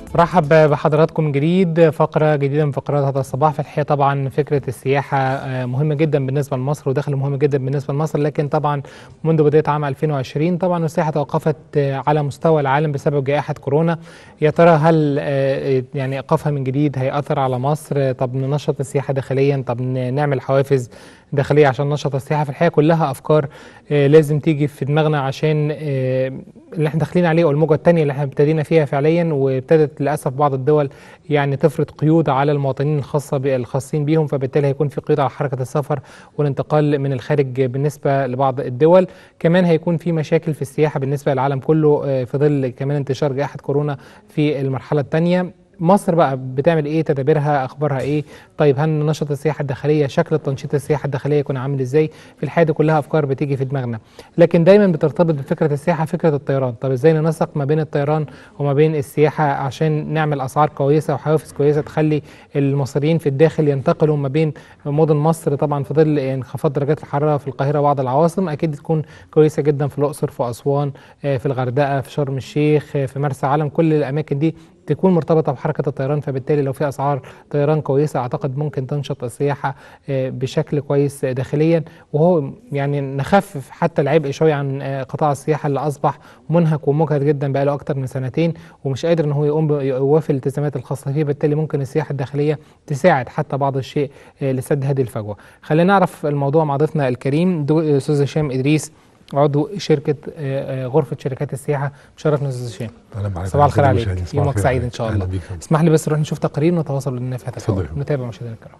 مرحب بحضراتكم من جديد فقرة جديدة من فقرات هذا الصباح في الحقيقة طبعا فكرة السياحة آه، مهمة جدا بالنسبة لمصر ودخل مهم جدا بالنسبة لمصر لكن طبعا منذ بداية عام 2020 طبعا السياحة توقفت آه، على مستوى العالم بسبب جائحة كورونا يا ترى هل آه، يعني إيقافها من جديد هيأثر على مصر طب ننشط السياحة داخليا طب ن- نعمل حوافز داخلية عشان ننشط السياحة في الحقيقة كلها أفكار آه، لازم تيجي في دماغنا عشان آه، اللي احنا داخلين عليه او الموجه الثانيه اللي احنا ابتدينا فيها فعليا وابتدت للاسف بعض الدول يعني تفرض قيود على المواطنين الخاصه ب- الخاصين بيهم فبالتالي هيكون في قيود على حركه السفر والانتقال من الخارج بالنسبه لبعض الدول كمان هيكون في مشاكل في السياحه بالنسبه للعالم كله آه، في ظل كمان انتشار جائحه كورونا في المرحله الثانيه مصر بقى بتعمل ايه تدابيرها اخبارها ايه طيب هل ننشط السياحه الداخليه شكل التنشيط السياحه الداخليه يكون عامل ازاي في الحقيقه دي كلها افكار بتيجي في دماغنا لكن دايما بترتبط بفكره السياحه فكره الطيران طب ازاي ننسق ما بين الطيران وما بين السياحه عشان نعمل اسعار كويسه وحوافز كويسه تخلي المصريين في الداخل ينتقلوا ما بين مدن مصر طبعا في ظل انخفاض درجات الحراره في القاهره وبعض العواصم اكيد تكون كويسه جدا في الاقصر في اسوان آه، في الغردقه في شرم الشيخ آه، في مرسى علم كل الاماكن دي تكون مرتبطه بحركه الطيران فبالتالي لو في اسعار طيران كويسه اعتقد ممكن تنشط السياحه آه، بشكل كويس آه، داخليا وهو يعني نخفف حتى العبء شويه عن آه، قطاع السياحه اللي اصبح منهك ومجهد جدا بقاله اكتر من سنتين ومش قادر ان هو يقوم ب- يوافي الالتزامات الخاصه فيه بالتالي ممكن السياحه الداخليه تساعد حتى بعض الشيء آه، لسد هذه الفجوه. خلينا نعرف الموضوع مع ضيفنا الكريم دو- استاذ هشام ادريس عضو شركه آه، آه، غرفه شركات السياحه مشرفنا استاذ هشام. اهلا بحضرتك صباح الخير أعزائي عليك. المشاهدين. صباح يومك الخير سعيد عليك. إن شاء أهلا الله. بيك. اسمح لي بس نروح نشوف تقرير ونتواصل للنافع اتفضل. نتابع مشاهدينا الكرام.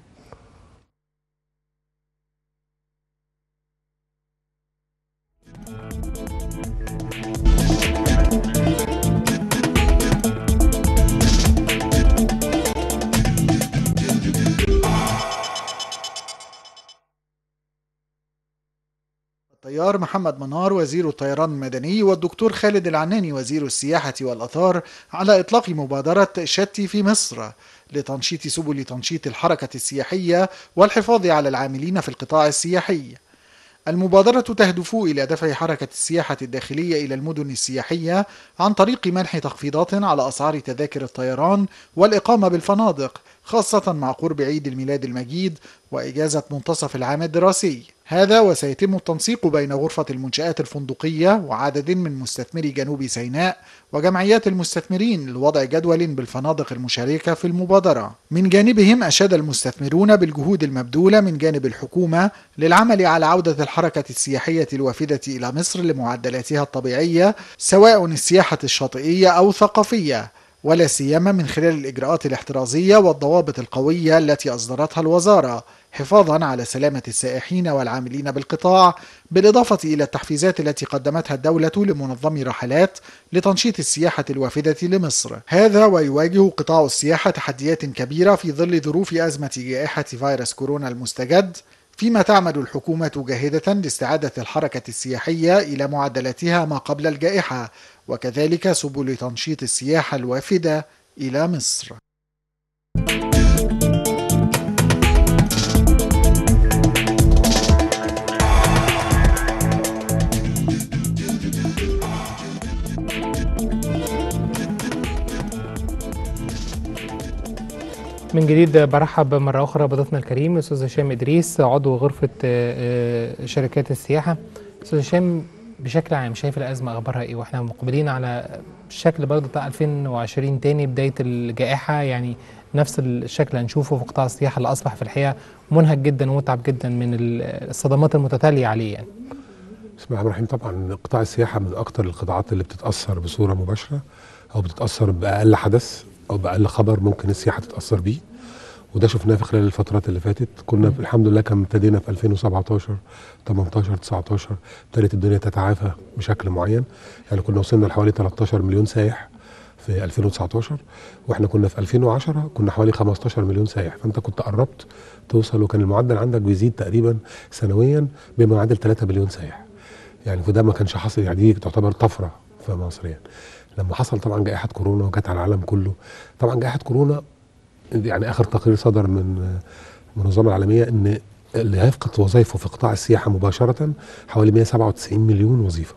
الطيار محمد منار وزير الطيران المدني والدكتور خالد العناني وزير السياحة والأثار على إطلاق مبادرة شتي في مصر لتنشيط سبل تنشيط الحركة السياحية والحفاظ على العاملين في القطاع السياحي. المبادرة تهدف إلى دفع حركة السياحة الداخلية إلى المدن السياحية عن طريق منح تخفيضات على أسعار تذاكر الطيران والإقامة بالفنادق خاصة مع قرب عيد الميلاد المجيد وإجازة منتصف العام الدراسي هذا وسيتم التنسيق بين غرفة المنشآت الفندقية وعدد من مستثمري جنوب سيناء وجمعيات المستثمرين لوضع جدول بالفنادق المشاركة في المبادرة من جانبهم أشاد المستثمرون بالجهود المبذولة من جانب الحكومة للعمل على عودة الحركة السياحية الوافدة إلى مصر لمعدلاتها الطبيعية سواء السياحة الشاطئية أو الثقافية ولا سيما من خلال الإجراءات الاحترازية والضوابط القوية التي أصدرتها الوزارة حفاظا على سلامة السائحين والعاملين بالقطاع بالإضافة إلى التحفيزات التي قدمتها الدولة لمنظمي رحلات لتنشيط السياحة الوافدة لمصر هذا ويواجه قطاع السياحة تحديات كبيرة في ظل ظروف أزمة جائحة فيروس كورونا المستجد فيما تعمل الحكومة جاهدة لاستعادة الحركة السياحية إلى معدلاتها ما قبل الجائحة وكذلك سبل تنشيط السياحة الوافدة إلى مصر من جديد برحب مرة أخرى بضيفنا الكريم الأستاذ هشام إدريس عضو غرفة آه، آه، شركات السياحة أستاذ هشام بشكل عام شايف الأزمة أخبارها إيه وإحنا مقبلين على الشكل برضه بتاع 2020 تاني بداية الجائحة يعني نفس الشكل هنشوفه في قطاع السياحة اللي أصبح في الحقيقة منهك جدا ومتعب جدا من ال- الصدمات المتتالية عليه يعني بسم الله الرحمن الرحيم طبعا قطاع السياحه من اكثر القطاعات اللي بتتاثر بصوره مباشره او بتتاثر باقل حدث او باقل خبر ممكن السياحه تتاثر بيه وده شفناه في خلال الفترات اللي فاتت كنا في الحمد لله كان ابتدينا في 2017 18 19 ابتدت الدنيا تتعافى بشكل معين يعني كنا وصلنا لحوالي 13 مليون سايح في 2019 واحنا كنا في 2010 كنا حوالي 15 مليون سايح فانت كنت قربت توصل وكان المعدل عندك بيزيد تقريبا سنويا بما يعادل 3 مليون سايح يعني وده ما كانش حاصل يعني دي تعتبر طفره في مصر يعني لما حصل طبعا جائحه كورونا وجت على العالم كله طبعا جائحه كورونا يعني اخر تقرير صدر من المنظمه العالميه ان اللي هيفقد وظائفه في قطاع السياحه مباشره حوالي 197 مليون وظيفه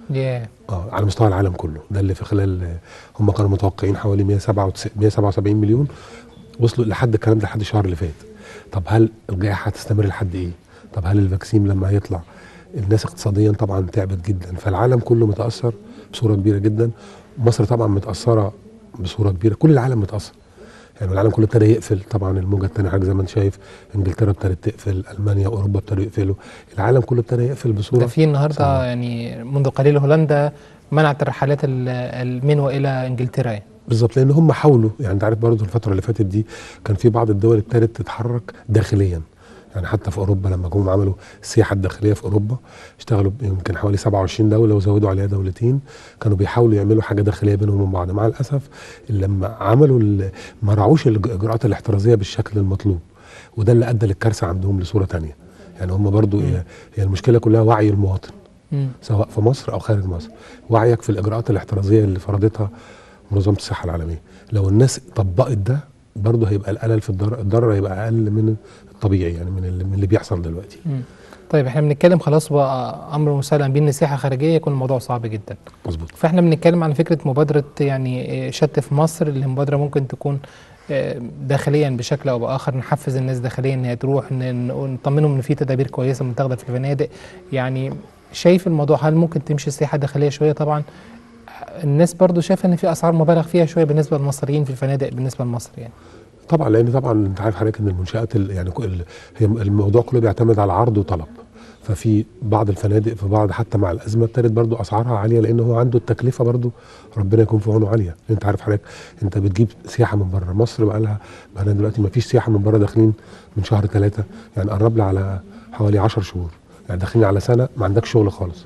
ياه اه على مستوى العالم كله ده اللي في خلال هم كانوا متوقعين حوالي 197 177 مليون وصلوا لحد الكلام ده لحد الشهر اللي فات طب هل الجائحه هتستمر لحد ايه طب هل الفاكسين لما هيطلع الناس اقتصاديا طبعا تعبت جدا فالعالم كله متاثر بصوره كبيره جدا مصر طبعا متاثره بصوره كبيره كل العالم متاثر يعني العالم كله ابتدى يقفل طبعا الموجه الثانيه حاجه زي ما انت شايف انجلترا ابتدت تقفل المانيا واوروبا ابتدوا يقفلوا العالم كله ابتدى يقفل بصوره ده في النهارده صعبة. يعني منذ قليل هولندا منعت الرحلات ال- المنوى الى انجلترا يعني. بالظبط لان هم حاولوا يعني انت عارف برضه الفتره اللي فاتت دي كان في بعض الدول ابتدت تتحرك داخليا يعني حتى في اوروبا لما جم عملوا السياحه الداخليه في اوروبا اشتغلوا يمكن حوالي 27 دوله وزودوا عليها دولتين كانوا بيحاولوا يعملوا حاجه داخليه بينهم وبين بعض مع الاسف لما عملوا ال- ما راعوش الاجراءات الاحترازيه بالشكل المطلوب وده اللي ادى للكارثه عندهم لصوره تانية يعني هم برضو هي هي المشكله كلها وعي المواطن مم. سواء في مصر او خارج مصر وعيك في الاجراءات الاحترازيه اللي فرضتها منظمه الصحه العالميه لو الناس طبقت ده برضه هيبقى القلق في الضرر الضرر هيبقى اقل من الطبيعي يعني من اللي, من اللي بيحصل دلوقتي مم. طيب احنا بنتكلم خلاص بقى امر مسلم بين سياحه خارجيه يكون الموضوع صعب جدا مظبوط فاحنا بنتكلم عن فكره مبادره يعني آه، شت في مصر اللي مبادره ممكن تكون آه، داخليا بشكل او باخر نحفز الناس داخليا ان هي تروح ن- ن- نطمنهم ان في تدابير كويسه متاخده في الفنادق يعني شايف الموضوع هل ممكن تمشي السياحه الداخليه شويه طبعا الناس برضو شايفه ان في اسعار مبالغ فيها شويه بالنسبه للمصريين في الفنادق بالنسبه لمصر يعني طبعا لان طبعا انت عارف حضرتك ان المنشات ال- يعني كل- هي الموضوع كله بيعتمد على عرض وطلب ففي بعض الفنادق في بعض حتى مع الازمه ابتدت برضو اسعارها عاليه لان هو عنده التكلفه برضو ربنا يكون في عونه عاليه انت عارف حضرتك انت بتجيب سياحه من بره مصر بقى لها بقى لها دلوقتي ما فيش سياحه من بره داخلين من شهر ثلاثه يعني قرب لي على حوالي 10 شهور يعني داخلين على سنه ما عندكش شغل خالص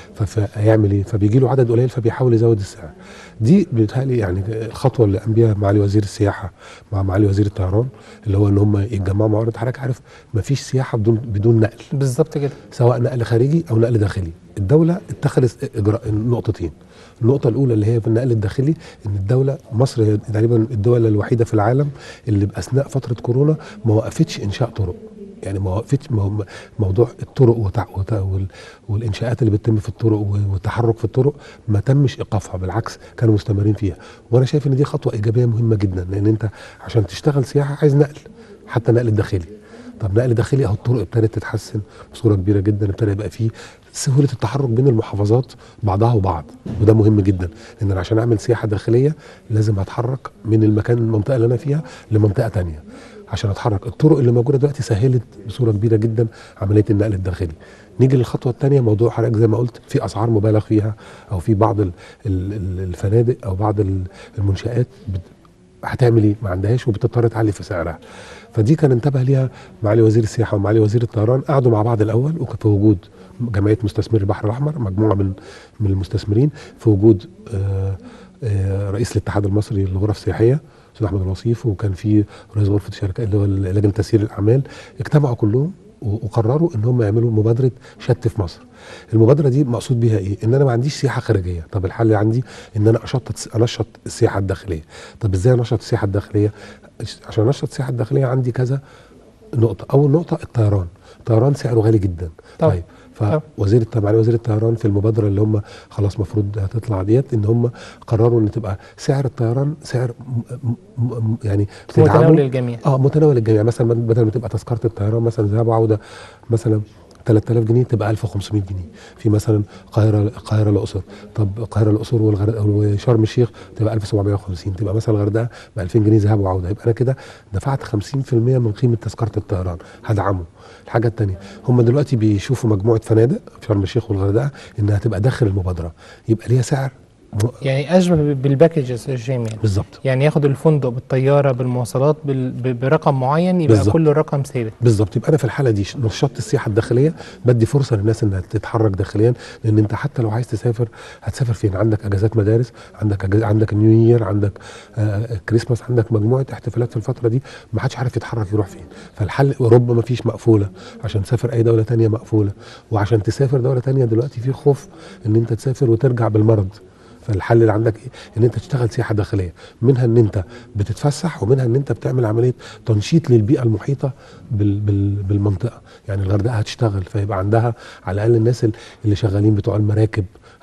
فهيعمل ايه؟ فبيجي له عدد قليل فبيحاول يزود السعر. دي بيتهيألي يعني الخطوه اللي قام بيها معالي وزير السياحه مع معالي وزير الطيران اللي هو ان هم يتجمعوا مع بعض حضرتك عارف ما فيش سياحه بدون بدون نقل بالظبط كده سواء نقل خارجي او نقل داخلي. الدوله اتخذت اجراء نقطتين. النقطة الأولى اللي هي في النقل الداخلي إن الدولة مصر هي تقريبا الدولة الوحيدة في العالم اللي بأثناء فترة كورونا ما وقفتش إنشاء طرق. يعني ما وقفتش مو- موضوع الطرق وتع... وتع... وال... والانشاءات اللي بتتم في الطرق و- والتحرك في الطرق ما تمش ايقافها بالعكس كانوا مستمرين فيها وانا شايف ان دي خطوه ايجابيه مهمه جدا لان انت عشان تشتغل سياحه عايز نقل حتى نقل داخلي طب نقل داخلي اهو الطرق ابتدت تتحسن بصوره كبيره جدا ابتدى يبقى فيه سهوله التحرك بين المحافظات بعضها وبعض وده مهم جدا لان انا عشان اعمل سياحه داخليه لازم اتحرك من المكان المنطقه اللي انا فيها لمنطقه تانية عشان اتحرك الطرق اللي موجوده دلوقتي سهلت بصوره كبيره جدا عمليه النقل الداخلي نيجي للخطوه الثانيه موضوع حضرتك زي ما قلت في اسعار مبالغ فيها او في بعض ال- ال- ال- الفنادق او بعض ال- المنشات بت- هتعمل ايه؟ ما عندهاش وبتضطر تعلي في سعرها. فدي كان انتبه ليها معالي وزير السياحه ومعالي وزير الطيران قعدوا مع بعض الاول وكان في وجود جمعيه مستثمري البحر الاحمر مجموعه من من المستثمرين في وجود آه، آه، رئيس الاتحاد المصري للغرف السياحيه استاذ احمد الوصيف وكان في رئيس غرفه الشركات اللي هو لجنه تسيير الاعمال اجتمعوا كلهم و- وقرروا ان هم يعملوا مبادره شت في مصر. المبادره دي مقصود بيها ايه؟ ان انا ما عنديش سياحه خارجيه، طب الحل عندي ان انا اشطط انشط السياحه الداخليه. طب ازاي انشط السياحه الداخليه؟ عشان انشط السياحه الداخليه عندي كذا نقطه، اول نقطه الطيران، الطيران سعره غالي جدا. طبعا. طيب طبعا. فوزير الط- معالي وزير الطيران في المبادره اللي هم خلاص مفروض هتطلع ديت ان هم قرروا ان تبقى سعر الطيران سعر م م م يعني متناول تدعمه- الجميع اه متناول الجميع مثلا بدل ما تبقى تذكره الطيران مثلا ذهاب وعوده مثلا 3000 جنيه تبقى 1500 جنيه في مثلا القاهره القاهره الاقصر طب القاهره الاقصر والغردقه وشرم الشيخ تبقى 1750 تبقى مثلا الغردقه ب 2000 جنيه ذهاب وعوده يبقى انا كده دفعت 50% من قيمه تذكره الطيران هدعمه الحاجه الثانيه هم دلوقتي بيشوفوا مجموعه فنادق في شرم الشيخ والغردقه انها تبقى داخل المبادره يبقى ليها سعر م- يعني اشبه بالباكجز يا جيم يعني بالظبط يعني ياخد الفندق بالطياره بالمواصلات بال... ب- برقم معين يبقى بالظبط. كل رقم ثابت بالظبط يبقى انا في الحاله دي نشطت السياحه الداخليه بدي فرصه للناس انها تتحرك داخليا لان انت حتى لو عايز تسافر هتسافر فين عندك اجازات مدارس عندك أجاز... عندك نيو يير عندك آه كريسماس عندك مجموعه احتفالات في الفتره دي ما حدش عارف يتحرك يروح فين فالحل اوروبا ما فيش مقفوله عشان تسافر اي دوله تانية مقفوله وعشان تسافر دوله تانية دلوقتي في خوف ان انت تسافر وترجع بالمرض فالحل اللي عندك ايه؟ ان انت تشتغل سياحه داخليه، منها ان انت بتتفسح ومنها ان انت بتعمل عمليه تنشيط للبيئه المحيطه بال بال بالمنطقه، يعني الغردقه هتشتغل فيبقى عندها على الاقل الناس ال- اللي شغالين بتوع المراكب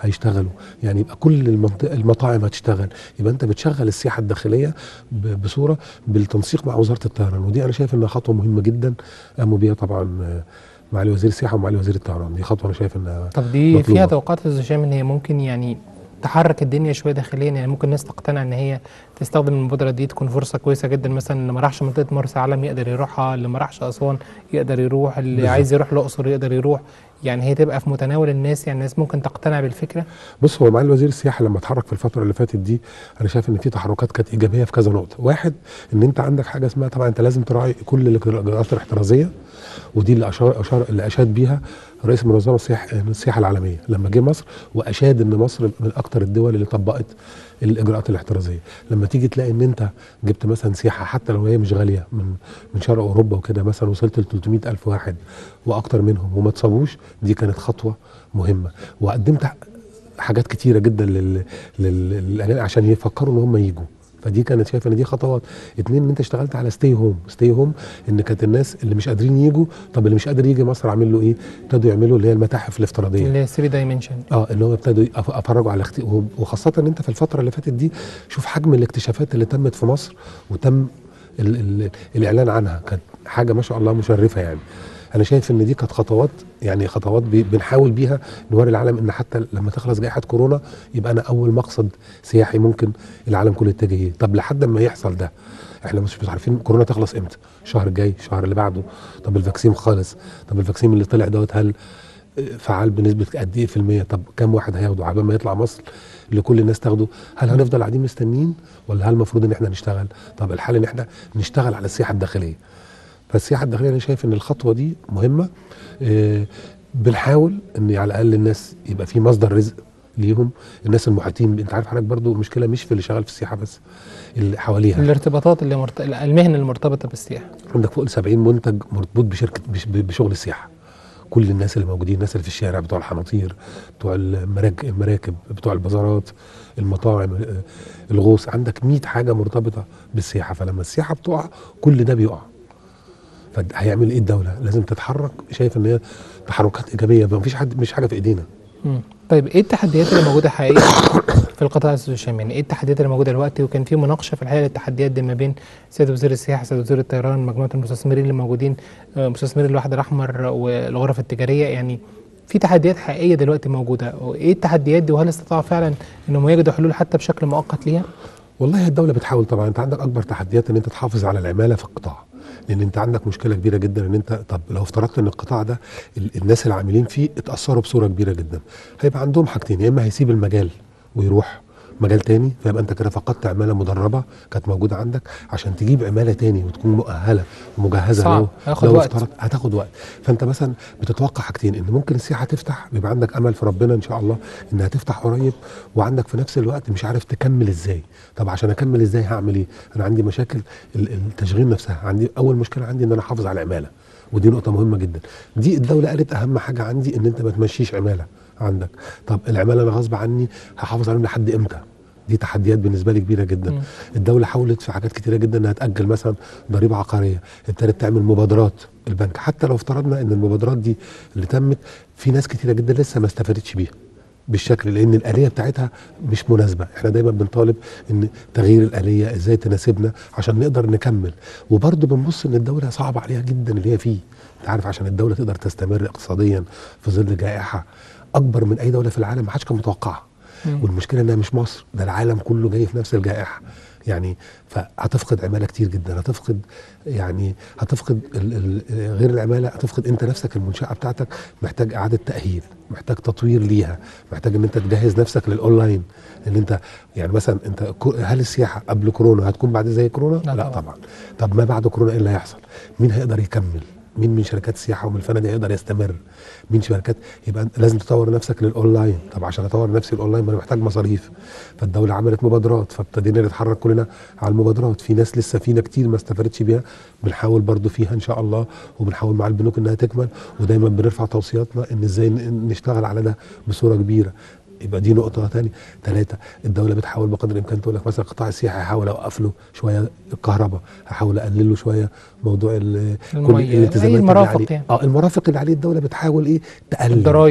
هيشتغلوا يعني يبقى كل المنطقه المطاعم هتشتغل يبقى انت بتشغل السياحه الداخليه ب- بصوره بالتنسيق مع وزاره الطيران ودي انا شايف انها خطوه مهمه جدا قاموا بيها طبعا آه، معالي وزير السياحه ومعالي وزير الطيران دي خطوه انا شايف انها طب دي مطلوبة. فيها توقعات يا استاذ هشام ان هي ممكن يعني تحرك الدنيا شويه داخليا يعني ممكن الناس تقتنع ان هي تستخدم المبادره دي تكون فرصه كويسه جدا مثلا اللي ما راحش منطقه مرسى علم يقدر يروحها اللي ما راحش اسوان يقدر يروح اللي بالظبط. عايز يروح الاقصر يقدر يروح يعني هي تبقى في متناول الناس يعني الناس ممكن تقتنع بالفكره بص هو معالي وزير السياحه لما اتحرك في الفتره اللي فاتت دي انا شايف ان في تحركات كانت ايجابيه في كذا نقطه واحد ان انت عندك حاجه اسمها طبعا انت لازم تراعي كل الاجراءات الاحترازيه ودي اللي اشار اشار اللي اشاد بيها رئيس منظمه السياحه السياحه العالميه لما جه مصر واشاد ان مصر من اكثر الدول اللي طبقت الاجراءات الاحترازيه لما تيجي تلاقي ان انت جبت مثلا سياحه حتى لو هي مش غاليه من من شرق اوروبا وكده مثلا وصلت ل 300 الف واحد واكتر منهم وما تصابوش دي كانت خطوه مهمه وقدمت حاجات كتيره جدا لل... لل... لل... عشان يفكروا ان هم يجوا فدي كانت شايف ان دي خطوات اتنين ان انت اشتغلت على ستي هوم ستي هوم ان كانت الناس اللي مش قادرين يجوا طب اللي مش قادر يجي مصر عامل له ايه ابتدوا يعملوا اللي هي المتاحف الافتراضيه اللي هي 3 دايمنشن اه اللي هو ابتدوا يف- افرجوا على اختي وخاصه ان انت في الفتره اللي فاتت دي شوف حجم الاكتشافات اللي تمت في مصر وتم ال ال الاعلان عنها كانت حاجه ما شاء الله مشرفه يعني انا شايف ان دي كانت خطوات يعني خطوات بي- بنحاول بيها نوري العالم ان حتى لما تخلص جائحه كورونا يبقى انا اول مقصد سياحي ممكن العالم كله يتجه ليه طب لحد ما يحصل ده احنا مش مش عارفين كورونا تخلص امتى الشهر الجاي الشهر اللي بعده طب الفاكسين خالص طب الفاكسين اللي طلع دوت هل فعال بنسبه قد ايه في الميه طب كم واحد هياخده عبال ما يطلع مصر لكل الناس تاخده هل هنفضل قاعدين مستنيين ولا هل المفروض ان احنا نشتغل طب الحل ان احنا نشتغل على السياحه الداخليه فالسياحه الداخليه انا شايف ان الخطوه دي مهمه آه، بنحاول ان على الاقل الناس يبقى في مصدر رزق ليهم الناس المحيطين انت عارف حضرتك برضو المشكله مش في اللي شغال في السياحه بس اللي حواليها الارتباطات اللي مرت... المهن المرتبطه بالسياحه عندك فوق ال 70 منتج مربوط بشركه بش- بشغل السياحه كل الناس اللي موجودين الناس اللي في الشارع بتوع الحناطير بتوع المراك- المراكب بتوع البازارات المطاعم آه، الغوص عندك 100 حاجه مرتبطه بالسياحه فلما السياحه بتقع كل ده بيقع فهيعمل ايه الدوله لازم تتحرك شايف ان هي تحركات ايجابيه ما فيش حد مش حاجه في ايدينا مم. طيب ايه التحديات اللي موجوده حقيقيه في القطاع يا استاذ هشام يعني ايه التحديات اللي موجوده دلوقتي وكان في مناقشه في الحقيقه للتحديات دي ما بين سيد وزير السياحه سيد وزير الطيران مجموعه المستثمرين اللي موجودين آه، مستثمري الواحد الاحمر والغرف التجاريه يعني في تحديات حقيقيه دلوقتي موجوده وايه التحديات دي وهل استطاعوا فعلا انهم يجدوا حلول حتى بشكل مؤقت ليها؟ والله الدولة بتحاول طبعا انت عندك اكبر تحديات ان انت تحافظ على العمالة في القطاع لان انت عندك مشكلة كبيرة جدا ان انت طب لو افترضت ان القطاع ده ال- الناس اللي عاملين فيه اتأثروا بصورة كبيرة جدا هيبقى عندهم حاجتين يا اما هيسيب المجال ويروح مجال تاني فيبقى انت كده فقدت عماله مدربه كانت موجوده عندك عشان تجيب عماله تاني وتكون مؤهله ومجهزه صعب، لو هياخد لو وقت. افترضت هتاخد وقت فانت مثلا بتتوقع حاجتين ان ممكن السياحه تفتح بيبقى عندك امل في ربنا ان شاء الله انها تفتح قريب وعندك في نفس الوقت مش عارف تكمل ازاي طب عشان اكمل ازاي هعمل ايه انا عندي مشاكل ال- التشغيل نفسها عندي اول مشكله عندي ان انا احافظ على العماله ودي نقطه مهمه جدا دي الدوله قالت اهم حاجه عندي ان انت ما تمشيش عماله عندك طب العماله انا غصب عني هحافظ عليهم لحد امتى دي تحديات بالنسبه لي كبيره جدا مم. الدوله حاولت في حاجات كتيره جدا انها تاجل مثلا ضريبه عقاريه ابتدت تعمل مبادرات البنك حتى لو افترضنا ان المبادرات دي اللي تمت في ناس كتيره جدا لسه ما استفادتش بيها بالشكل لان الاليه بتاعتها مش مناسبه احنا دايما بنطالب ان تغيير الاليه ازاي تناسبنا عشان نقدر نكمل وبرضه بنبص ان الدوله صعب عليها جدا اللي هي فيه انت عارف عشان الدوله تقدر تستمر اقتصاديا في ظل جائحه اكبر من اي دوله في العالم ما حدش كان متوقعها مم. والمشكله انها مش مصر ده العالم كله جاي في نفس الجائحه يعني فهتفقد عماله كتير جدا هتفقد يعني هتفقد ال ال غير العماله هتفقد انت نفسك المنشاه بتاعتك محتاج اعاده تاهيل محتاج تطوير ليها محتاج ان انت تجهز نفسك للاونلاين ان انت يعني مثلا انت كو- هل السياحه قبل كورونا هتكون بعد زي كورونا لا لا طبعا. طبعا طب ما بعد كورونا ايه اللي هيحصل مين هيقدر يكمل مين من شركات السياحه ومن الفنادق يقدر يستمر مين شركات يبقى أنت لازم تطور نفسك للاونلاين طب عشان اطور نفسي الاونلاين ما انا محتاج مصاريف فالدوله عملت مبادرات فابتدينا نتحرك كلنا على المبادرات في ناس لسه فينا كتير ما استفادتش بيها بنحاول برضو فيها ان شاء الله وبنحاول مع البنوك انها تكمل ودايما بنرفع توصياتنا ان ازاي ن- نشتغل على ده بصوره كبيره يبقى دي نقطة تانية ثلاثة الدولة بتحاول بقدر الإمكان تقول لك مثلا قطاع السياحة هحاول أوقف له شوية الكهرباء هحاول أقلل له شوية موضوع ال- كل المية، الالتزامات أي اللي المرافق عليه يعني. اه المرافق اللي عليه الدولة بتحاول إيه تقلل الضرايب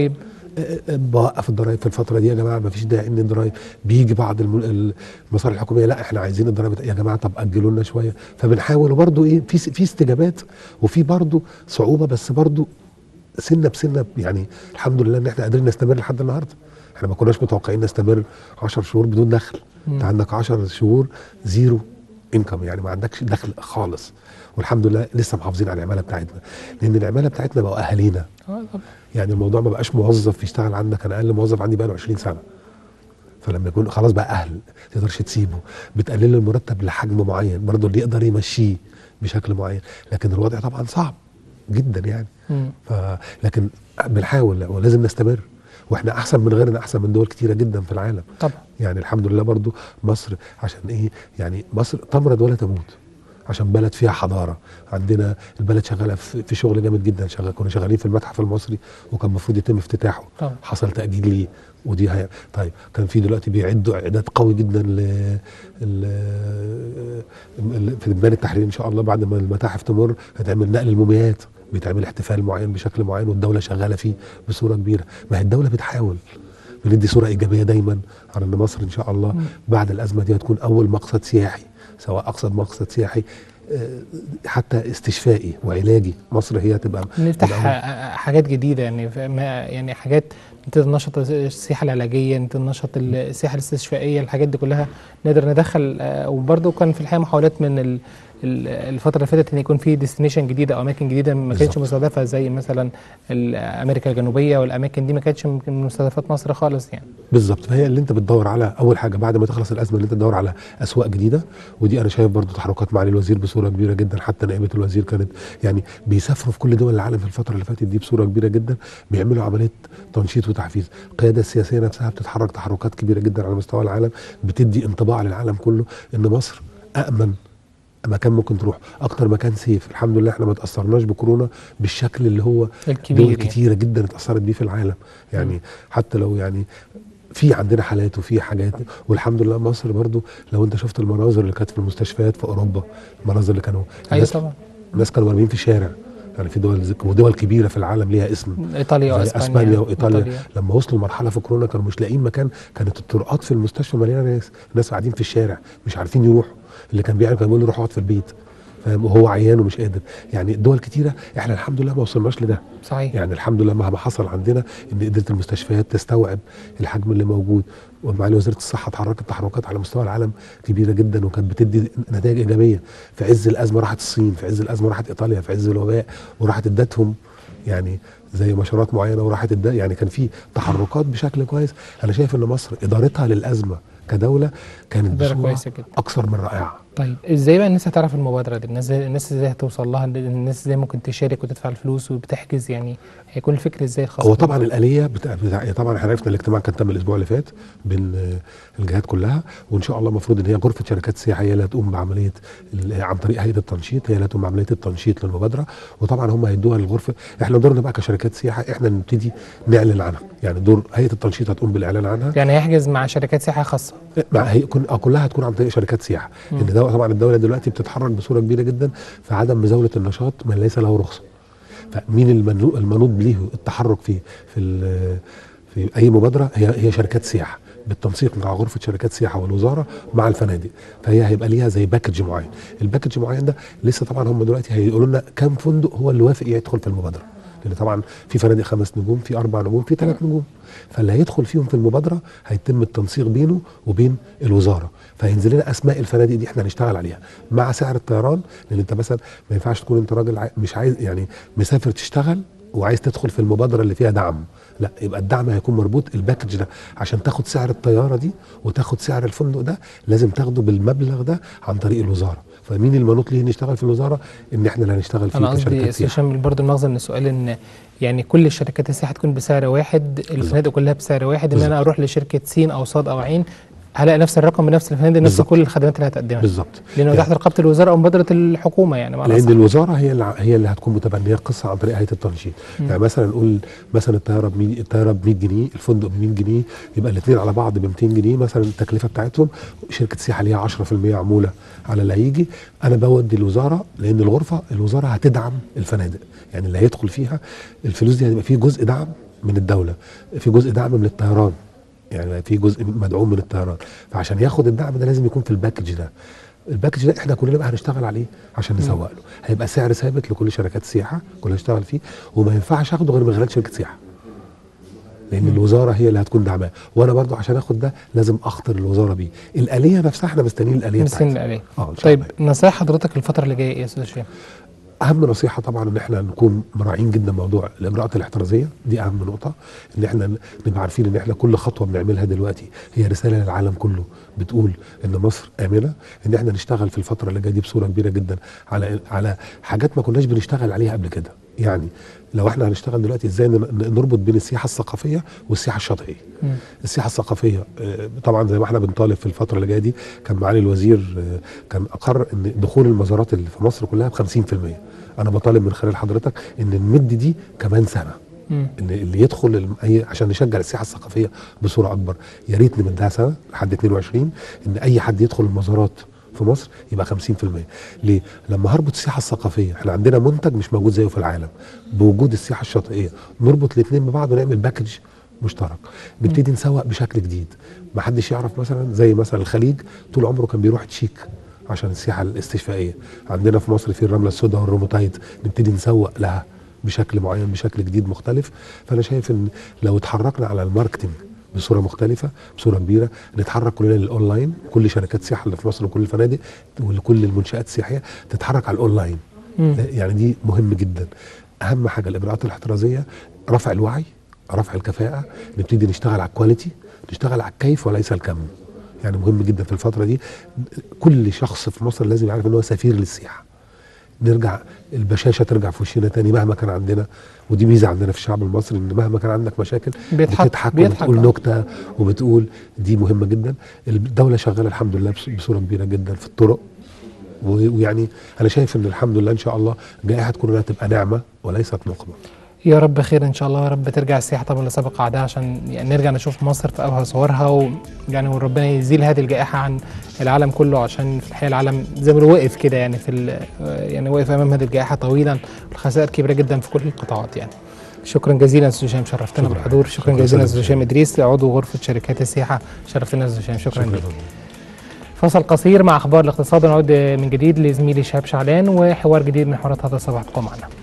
آه، آه، بوقف الضرايب في الفتره دي يا جماعه ما فيش داعي ان الضرايب بيجي بعض الم- المصالح الحكوميه لا احنا عايزين الضرايب يا جماعه طب اجلوا لنا شويه فبنحاول وبرده ايه في في استجابات وفي برده صعوبه بس برده سنه بسنه يعني الحمد لله ان احنا قادرين نستمر لحد النهارده احنا ما كناش متوقعين نستمر 10 شهور بدون دخل انت عندك 10 شهور زيرو انكم يعني ما عندكش دخل خالص والحمد لله لسه محافظين على العماله بتاعتنا لان العماله بتاعتنا بقوا اهالينا آه، طبعا. يعني الموضوع ما بقاش موظف يشتغل عندك انا اقل موظف عندي بقى له 20 سنه فلما يكون خلاص بقى اهل ما تقدرش تسيبه بتقلل المرتب لحجم معين برضه اللي يقدر يمشيه بشكل معين لكن الوضع طبعا صعب جدا يعني مم. ف لكن بنحاول ولازم نستمر واحنا احسن من غيرنا احسن من دول كتيره جدا في العالم طبعا يعني الحمد لله برضو مصر عشان ايه يعني مصر تمرض ولا تموت عشان بلد فيها حضاره عندنا البلد شغاله في في شغل جامد جدا شغال كنا شغالين في المتحف المصري وكان المفروض يتم افتتاحه طبعا. حصل تاجيل ليه ودي هي طيب كان في دلوقتي بيعدوا اعداد قوي جدا ل ال- ال- في ميدان التحرير ان شاء الله بعد ما المتاحف تمر هتعمل نقل الموميات بيتعمل احتفال معين بشكل معين والدوله شغاله فيه بصوره كبيره ما هي الدوله بتحاول بندي صوره ايجابيه دايما على ان مصر ان شاء الله بعد الازمه دي هتكون اول مقصد سياحي سواء اقصد مقصد سياحي آه، حتى استشفائي وعلاجي مصر هي تبقى نفتح تبقى ح- حاجات جديده يعني ف- ما- يعني حاجات تنشط السياحه العلاجيه تنشط السياحه الاستشفائيه الحاجات دي كلها نقدر ندخل آه، وبرضه كان في الحقيقه محاولات من ال- ال- الفتره اللي فاتت ان يكون في ديستنيشن جديده او اماكن جديده ما كانتش بالظبط. مستهدفه زي مثلا ال- امريكا الجنوبيه والاماكن دي ما كانتش من من مستهدفات مصر خالص يعني بالظبط فهي اللي انت بتدور على اول حاجه بعد ما تخلص الازمه اللي انت تدور على اسواق جديده ودي انا شايف برضو تحركات معالي الوزير بصوره كبيره جدا حتى نائبه الوزير كانت يعني بيسافروا في كل دول العالم في الفتره اللي فاتت دي بصوره كبيره جدا بيعملوا عمليه تنشيط وتحفيز القياده السياسيه نفسها بتتحرك تحركات كبيره جدا على مستوى العالم بتدي انطباع للعالم كله ان مصر امن مكان ممكن تروح اكتر مكان سيف الحمد لله احنا ما تاثرناش بكورونا بالشكل اللي هو الكبير دول يعني. كتيره جدا اتاثرت بيه في العالم يعني حتى لو يعني في عندنا حالات وفي حاجات والحمد لله مصر برضو لو انت شفت المناظر اللي كانت في المستشفيات في اوروبا المناظر اللي كانوا ايوه الناس, طبعا الناس كانوا مرميين في الشارع يعني في دول زي- ودول كبيره في العالم ليها اسم ايطاليا زي واسبانيا اسبانيا وايطاليا لما وصلوا لمرحله في كورونا كانوا مش لاقيين مكان كانت الطرقات في المستشفى مليانه ناس الناس قاعدين في الشارع مش عارفين يروحوا اللي كان بيعمل كان بيقول له روح اقعد في البيت فاهم وهو عيان ومش قادر يعني دول كتيره احنا الحمد لله ما وصلناش لده صحيح يعني الحمد لله مهما حصل عندنا ان قدرت المستشفيات تستوعب الحجم اللي موجود ومعالي وزاره الصحه اتحركت تحركات على مستوى العالم كبيره جدا وكانت بتدي نتائج ايجابيه في عز الازمه راحت الصين في عز الازمه راحت ايطاليا في عز الوباء وراحت ادتهم يعني زي مشارات معينه وراحت ادت يعني كان في تحركات بشكل كويس انا شايف ان مصر ادارتها للازمه كدوله كانت إدارة بصوره كويسة جدا. اكثر من رائعه طيب ازاي بقى الناس هتعرف المبادره دي الناس الناس ازاي هتوصل لها الناس ازاي ممكن تشارك وتدفع الفلوس وبتحجز يعني هيكون الفكر ازاي الخاص هو بيهم؟ طبعا الاليه بتاع, بتاع طبعا احنا عرفنا الاجتماع كان تم الاسبوع اللي فات بين آه، الجهات كلها وان شاء الله المفروض ان هي غرفه شركات سياحيه هي اللي هتقوم بعمليه ال- عن طريق هيئه التنشيط هي اللي هتقوم بعمليه التنشيط للمبادره وطبعا هم هيدوها للغرفه احنا دورنا بقى كشركات سياحه احنا نبتدي نعلن عنها يعني دور هيئه التنشيط هتقوم بالاعلان عنها يعني هيحجز مع شركات سياحه خاصه مع هي كن- آه، كلها هتكون عن طريق شركات سياحه لان ده طبعا الدوله دلوقتي بتتحرك بصوره كبيره جدا في عدم مزاوله النشاط من ليس له رخصه فمين المنو- المنوط ليه التحرك في في ال- في اي مبادره هي هي شركات سياحه بالتنسيق مع غرفه شركات سياحه والوزاره مع الفنادق فهي هيبقى ليها زي باكج معين الباكج معين ده لسه طبعا هم دلوقتي هيقولوا لنا كام فندق هو اللي وافق يدخل في المبادره لان طبعا في فنادق خمس نجوم في اربع نجوم في ثلاث نجوم فاللي هيدخل فيهم في المبادره هيتم التنسيق بينه وبين الوزاره فهينزل لنا اسماء الفنادق دي احنا هنشتغل عليها مع سعر الطيران لان انت مثلا ما ينفعش تكون انت راجل عاي- مش عايز يعني مسافر تشتغل وعايز تدخل في المبادره اللي فيها دعم لا يبقى الدعم هيكون مربوط الباكج ده عشان تاخد سعر الطياره دي وتاخد سعر الفندق ده لازم تاخده بالمبلغ ده عن طريق الوزاره فمين المنوط ليه نشتغل في الوزاره ان احنا اللي هنشتغل فيه انا قصدي كشركات استاذ سياحه هشام برضه المغزى من السؤال ان يعني كل الشركات السياحه تكون بسعر واحد الفنادق كلها بسعر واحد ان بالظبط. انا اروح لشركه سين او صاد او عين هلاقي نفس الرقم بنفس الفنادق نفس بالظبط. كل الخدمات اللي هتقدمها بالظبط لانه يعني- تحت رقابه الوزاره او مبادره الحكومه يعني مع لان الأصح. الوزاره هي اللي هي اللي هتكون متبنيه القصه عن طريق هيئه التنشيط يعني مثلا نقول مثلا الطياره ب 100 الطياره ب 100 جنيه الفندق ب 100 جنيه يبقى الاثنين على بعض ب 200 جنيه مثلا التكلفه بتاعتهم شركه سياحه ليها 10% عموله على اللي هيجي انا بودي الوزاره لان الغرفه الوزاره هتدعم الفنادق يعني اللي هيدخل فيها الفلوس دي هتبقى فيه جزء دعم من الدوله في جزء دعم من الطيران يعني في جزء مدعوم من الطيران فعشان ياخد الدعم ده لازم يكون في الباكج ده الباكج ده احنا كلنا بقى هنشتغل عليه عشان نسوق له هيبقى سعر ثابت لكل شركات السياحه كلها تشتغل فيه وما ينفعش اخده غير من خلال شركه سياحه لان الوزاره هي اللي هتكون دعماه وانا برضو عشان اخد ده لازم اخطر الوزاره بيه الاليه نفسها احنا مستنيين الاليه مستنيين بتاعتها. الآلية اه إن شاء طيب الله. نصايح حضرتك الفترة اللي جاية ايه يا استاذ هشام؟ اهم نصيحه طبعا ان احنا نكون مراعيين جدا موضوع الاجراءات الاحترازيه دي اهم نقطه ان احنا نبقى عارفين ان احنا كل خطوه بنعملها دلوقتي هي رساله للعالم كله بتقول ان مصر امنه ان احنا نشتغل في الفتره اللي جايه دي بصوره كبيره جدا على على حاجات ما كناش بنشتغل عليها قبل كده يعني لو احنا هنشتغل دلوقتي ازاي ن- نربط بين السياحه الثقافيه والسياحه الشاطئيه مم. السياحه الثقافيه آه، طبعا زي ما احنا بنطالب في الفتره اللي جايه دي كان معالي الوزير آه، كان اقر ان دخول المزارات اللي في مصر كلها ب 50% انا بطالب من خلال حضرتك ان نمد دي كمان سنه مم. ان اللي يدخل الم- أي عشان نشجع السياحه الثقافيه بصوره اكبر يا ريت نمدها سنه لحد 22 ان اي حد يدخل المزارات في مصر يبقى 50% ليه؟ لما هربط السياحه الثقافيه احنا عندنا منتج مش موجود زيه في العالم بوجود السياحه الشاطئيه نربط الاثنين ببعض ونعمل باكج مشترك نبتدي نسوق بشكل جديد ما حدش يعرف مثلا زي مثلا الخليج طول عمره كان بيروح تشيك عشان السياحه الاستشفائيه عندنا في مصر في الرمله السوداء والروموتايد نبتدي نسوق لها بشكل معين بشكل جديد مختلف فانا شايف ان لو اتحركنا على الماركتنج بصوره مختلفه بصوره كبيره نتحرك كلنا للاونلاين كل شركات السياحه اللي في مصر وكل الفنادق وكل المنشات السياحيه تتحرك على الاونلاين مم. يعني دي مهم جدا اهم حاجه الاجراءات الاحترازيه رفع الوعي رفع الكفاءه نبتدي نشتغل على الكواليتي نشتغل على الكيف وليس الكم يعني مهم جدا في الفتره دي كل شخص في مصر لازم يعرف ان هو سفير للسياحه نرجع البشاشه ترجع في وشنا تاني مهما كان عندنا ودي ميزه عندنا في الشعب المصري ان مهما كان عندك مشاكل بيضحك- بتضحك بيضحك، وبتقول آه. نكته وبتقول دي مهمه جدا الدوله شغاله الحمد لله بص- بصوره كبيره جدا في الطرق و- ويعني انا شايف ان الحمد لله ان شاء الله جائحه كورونا تبقى نعمه وليست نقمه يا رب خير ان شاء الله يا رب ترجع السياحه طبعا لسابق عهدها عشان يعني نرجع نشوف مصر في ابهى صورها ويعني وربنا يزيل هذه الجائحه عن العالم كله عشان في الحقيقه العالم زي ما بيقولوا وقف كده يعني في ال- يعني وقف امام هذه الجائحه طويلا الخسائر كبيره جدا في كل القطاعات يعني شكرا جزيلا استاذ هشام شرفتنا شكراً. بالحضور شكرا شكراً جزيلا أستاذ استاذ هشام ادريس عضو غرفه شركات السياحه شرفتنا استاذ هشام شكرا لك فصل قصير مع اخبار الاقتصاد ونعود من جديد لزميلي شهاب شعلان وحوار جديد من حوارات هذا الصباح ابقوا معنا